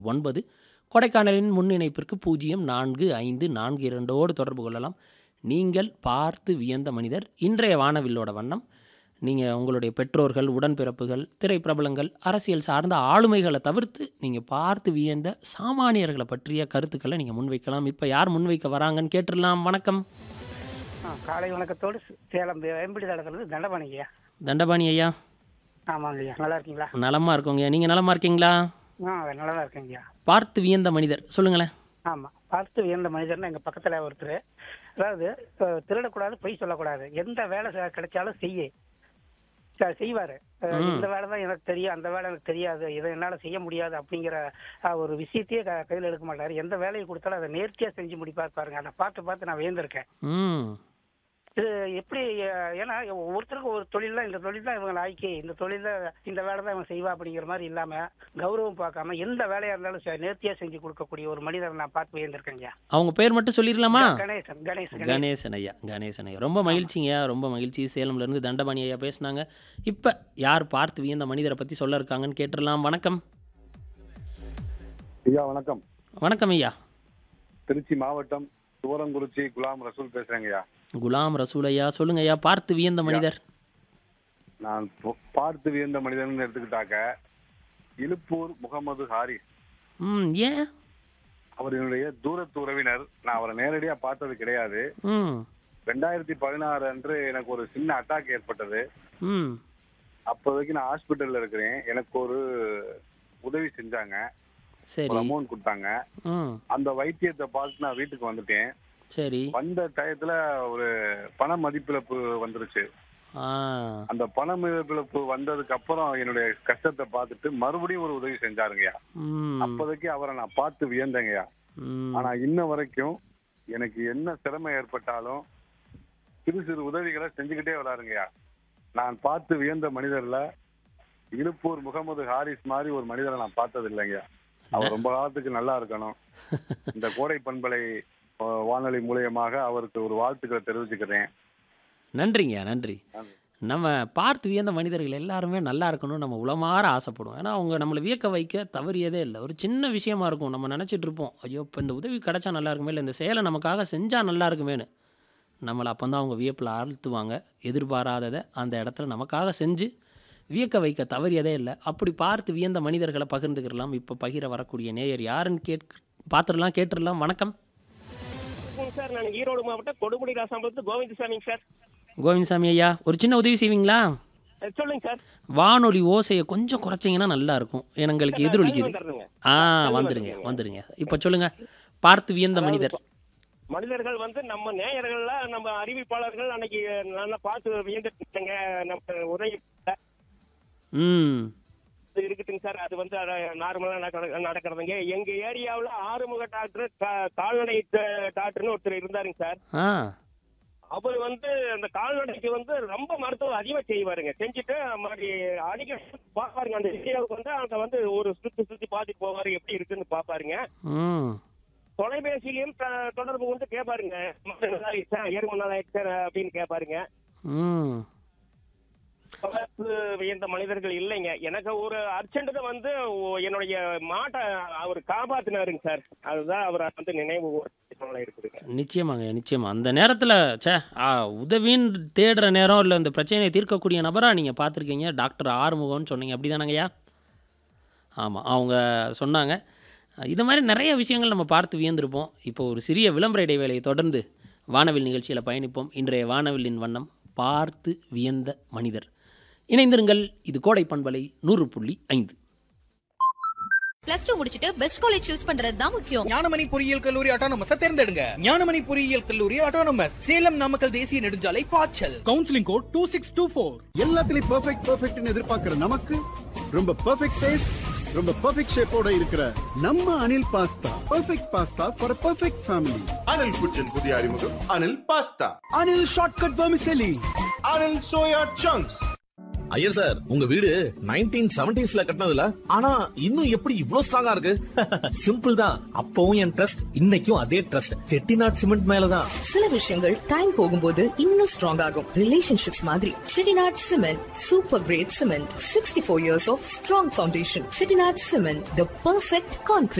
ஒன்பது கொடைக்கானலின் முன் இணைப்பிற்கு பூஜ்ஜியம் நான்கு ஐந்து நான்கு இரண்டோடு தொடர்பு கொள்ளலாம் நீங்கள் பார்த்து வியந்த மனிதர் இன்றைய வானவில்லோட வண்ணம் நீங்கள் உங்களுடைய பெற்றோர்கள் உடன்பிறப்புகள் திரைப்பிரபலங்கள் அரசியல் சார்ந்த ஆளுமைகளை தவிர்த்து நீங்கள் பார்த்து வியந்த சாமானியர்களை பற்றிய கருத்துக்களை நீங்கள் முன்வைக்கலாம் இப்போ யார் முன்வைக்க வராங்கன்னு கேட்டுடலாம் வணக்கம் ஆ, காலை வணக்கத்தோடு சே- சேலம் வேம்படி தடக்கிறது தண்டபாணி ஐயா தண்டபாணி ஐயா ஆமாங்க ஐயா நல்லா இருக்கீங்களா நலமாக இருக்கோங்க நீங்கள் நலமாக இருக்கீங்களா ஆ நல்லா தான் இருக்கேங்க ஐயா பார்த்து வியந்த மனிதர் சொல்லுங்களேன் ஆமாம் பார்த்து வியந்த மனிதர்னு எங்கள் பக்கத்தில் ஒருத்தர் அதாவது அஹ், திருடக்கூடாது பொய் சொல்லக்கூடாது எந்த வேலை செ- கிடைச்சாலும் செய்ய ச- செய்வாரு அஹ், இந்த வேலை தான் எனக்கு தெரியும் அந்த வேலை எனக்கு தெரியாது இதை என்னால் செய்ய முடியாது அப்படிங்கிற அஹ், ஒரு விஷயத்தையே க கையில் எடுக்க மாட்டாரு எந்த வேலையை கொடுத்தாலும் அதை நேர்த்தியாக செஞ்சு முடிப்பார் பாருங்க அதை பார்த்து பார்த்து நான் வியந்திருக்கேன் ம் இது எப்படி அஹ், ஏன்னா ஒவ்வொருத்தருக்கும் ஒரு தொழில் தான் இந்த தொழில் தான் இவங்க லாய்க்கு இந்த தொழில இந்த வேலை தான் இவங்க செய்வா அப்படிங்கிற மாதிரி இல்லாம கௌரவம் பார்க்காம எந்த வேலையா இருந்தாலும் சரி, நேர்த்தியா செஞ்சு கொடுக்கக்கூடிய ஒரு மனிதரை நான் பார்த்து வியந்திருக்கேங்க அவங்க பேர் மட்டும் சொல்லிடலாமா கணேசன் கணேசன் கணேசன். கணேசன் ஐயா கணேசன் ஐயா ரொம்ப மகிழ்ச்சிங்க ரொம்ப மகிழ்ச்சி சேலம்லேருந்து தண்டபாணி ஐயா பேசுனாங்க இப்போ யார் பார்த்து வியந்த மனிதரை பற்றி சொல்ல இருக்காங்கன்னு கேட்டுடலாம் வணக்கம் ஐயா வணக்கம் வணக்கம் ஐயா திருச்சி மாவட்டம் துவரங்குறிச்சி குலாம் ரசூல் பேசுறேங்க ஐயா குலாம் ரசூல் ஐயா சொல்லுங்க ஐயா பார்த்து வியந்த மனிதர் நான் பொ- பார்த்து வியந்த மனிதன் எடுத்துக்கிட்டாக்க இலுப்பூர் முகமது ஹாரிஸ் ம் ஏன் அவர் என்னுடைய தூரத்து உறவினர் நான் அவரை நேரடியா பார்த்தது கிடையாது ம் ரெண்டாயிரத்தி பதினாறு அன்று எனக்கு ஒரு சின்ன அட்டாக் ஏற்பட்டது ம் அப்போதைக்கு நான் ஹாஸ்பிட்டல்ல இருக்கிறேன் எனக்கு ஒரு உதவி செஞ்சாங்க சரி ஒரு அமௌண்ட் கொடுத்தாங்க ம் அந்த வைத்தியத்தை பார்த்து நான் வீட்டுக்கு வந்துட்டேன் சரி வந்த டயத்துல ஒரு பண மதிப்பிழப்பு வந்துருச்சு ஆ அந்த பண மதிப்பிழப்பு வந்ததுக்கு அப்புறம் என்னுடைய கஷ்டத்தை பார்த்துட்டு மறுபடியும் ஒரு உதவி செஞ்சாருங்கய்யா ம் அப்போதைக்கு அவரை நான் பார்த்து வியந்தேங்கய்யா ம் ஆனா இன்ன வரைக்கும் எனக்கு என்ன சிரமம் ஏற்பட்டாலும் சிறு சிறு உதவிகளை செஞ்சுக்கிட்டே வராருங்கய்யா நான் பார்த்து வியந்த மனிதர்ல இழுப்பூர் முகமது ஹாரிஸ் மாதிரி ஒரு மனிதரை நான் பார்த்தது இல்லைங்கய்யா அவர் ரொம்ப காலத்துக்கு நல்லா இருக்கணும் இந்த கோடை பண்பலை அஹ், வானொலி மூலியமாக அவருக்கு ஒரு வாழ்த்துக்களை தெரிவிச்சுக்கிறேன் நன்றிங்க நன்றி நன்றி. நம்ம பார்த்து வியந்த மனிதர்கள் எல்லாருமே நல்லா இருக்கணும்னு நம்ம உளமாற ஆசைப்படுவோம் ஏன்னா அவங்க நம்மளை வியக்க வைக்க தவறியதே இல்லை ஒரு சின்ன விஷயமா இருக்கும் நம்ம நினச்சிட்டு இருப்போம் ஐயோ இப்போ இந்த உதவி கிடைச்சா நல்லா இருக்குமே இல்லை இந்த செயலை நமக்காக செஞ்சால் நல்லா இருக்குமேனு நம்மளை அப்போ தான் அவங்க வியப்பில் ஆழ்த்துவாங்க எதிர்பாராததை அந்த இடத்துல நமக்காக செஞ்சு வியக்க வைக்க தவறியதே இல்லை அப்படி பார்த்து வியந்த மனிதர்களை பகிர்ந்துக்கிடலாம் இப்போ பகிர வரக்கூடிய நேயர் யாருன்னு கேட் பார்த்துடலாம் கேட்டுடலாம் வணக்கம் வணக்கம் சார் நான் ஈரோடு மாவட்டம் கொடுமுடி ராசாம்பலத்து கோவிந்தசாமிங்க சார் கோவிந்தசாமி ஐயா ஒரு சின்ன உதவி செய்வீங்களா அஹ் சொல்லுங்க சார் வானொலி ஓசையை கொஞ்சம் குறைச்சிங்கன்னா நல்லா இருக்கும் எங்களுக்கு எதிரொலிக்குது வந்துடுறேங்க. ஆ தள்ளி வந்துருங்க வந்துருங்க. வந்துருங்க இப்போ சொல்லுங்க பார்த்து வியந்த மனிதர் மனிதர்கள் வந்து நம்ம நேயர்கள்லாம் நம்ம அறிவிப்பாளர்கள் அன்னைக்கு நல்லா பார்த்து வியந்துட்டாங்க நம்ம உதவி ம் இருக்குதுங்க சார் அது வந்து நார்மலா நடக்கிறதுங்க எங்க ஏரியாவுல ஆறுமுக டாக்டர் கா- கால்நடை ட- டாக்டர்னு ஒருத்தர் இருந்தாருங்க சார் ஆ அவர் வந்து அந்த கால்நடைக்கு வந்து ரொம்ப மருத்துவம் அதிகமா செய்வாருங்க செஞ்சுட்டு மாதிரி அடிக்க பாப்பாருங்க அந்த ஏரியாவுக்கு வந்து அங்க வந்து ஒரு சுத்தி சுத்தி பார்த்துட்டு போவாரு எப்படி இருக்குன்னு பாப்பாருங்க ம் தொலைபேசியிலையும் த- தொடர்பு கொண்டு கேட்பாருங்க மாடு நல்லா ஆயிடுச்சா எருமை நல்லா ஆயிடுச்சா அப்படின்னு கேட்பாருங்க ம் வளர்ப்பு வியந்த மனிதர்கள் இல்லைங்க எனக்கு ஒரு அர்ஜென்ட் வந்து ஓ- என்னுடைய மாட்டை அவர் காப்பாத்தினாருங்க சார் அதுதான் அவர் வந்து நினைவு கூர்றதுக்கு இருக்குதுங்க நிச்சயமாங்க நிச்சயமா அந்த நேரத்தில் ச்சே ஆ, உதவின்னு தேடுற நேரம் இல்லை இந்த பிரச்சனையை தீர்க்கக்கூடிய நபராக நீங்கள் பார்த்துருக்கீங்க டாக்டர் ஆறுமுகம்னு சொன்னீங்க அப்படி தானங்கய்யா ஆமாம் அவங்க சொன்னாங்க இது மாதிரி நிறைய விஷயங்கள் நம்ம பார்த்து வியந்திருப்போம் இப்போ ஒரு சிறிய விளம்பர இடைவேளையை தொடர்ந்து வானவில் நிகழ்ச்சியில் பயணிப்போம் இன்றைய வானவில்லின் வண்ணம் பார்த்து வியந்த மனிதர் இணைந்திருங்கள் இது கோடை பண்பலை நூறு புள்ளி ஐந்து பிளஸ் டூ முடிச்சிட்டு பெஸ்ட் காலேஜ் சூஸ் பண்றது தான் முக்கியம் ஞானமணி பொறியியல் கல்லூரி ஆட்டோனமஸ் தேர்ந்தெடுங்க ஞானமணி பொறியியல் கல்லூரி ஆட்டோனமஸ் சேலம் நாமக்கல் தேசிய நெடுஞ்சாலை பாய்ச்சல் counselling code two six two four எல்லாத்துலயும் பெர்ஃபெக்ட் பெர்ஃபெக்ட்னு எதிர்பார்க்கிற நமக்கு ரொம்ப பெர்ஃபெக்ட் டேஸ்ட் ரொம்ப பெர்ஃபெக்ட் ஷேப்போட இருக்கிற நம்ம Anil pasta perfect pasta for perfect family Anil kitchen புதிய அறிமுகம் Anil pasta Anil shortcut vermicelli Anil soya chunks Iyer sir உங்க வீடு நைன்டீன் செவன்டிஸ்ல கட்டினதுல ஆனா இன்னும் எப்படி இவ்ளோ ஸ்ட்ராங்கா இருக்கு சிம்பிள் தான் அப்பவும் என் ட்ரஸ்ட் இன்னைக்கும் அதே ட்ரஸ்ட் செட்டிநாட் சிமெண்ட் மேலதான் சில விஷயங்கள் டைம் போகும்போது இன்னும் ஸ்ட்ராங் ஆகும் ரிலேஷன்ஷிப்ஸ் மாதிரி Chettinad cement super great cement sixty four years of strong foundation Chettinad cement the perfect concrete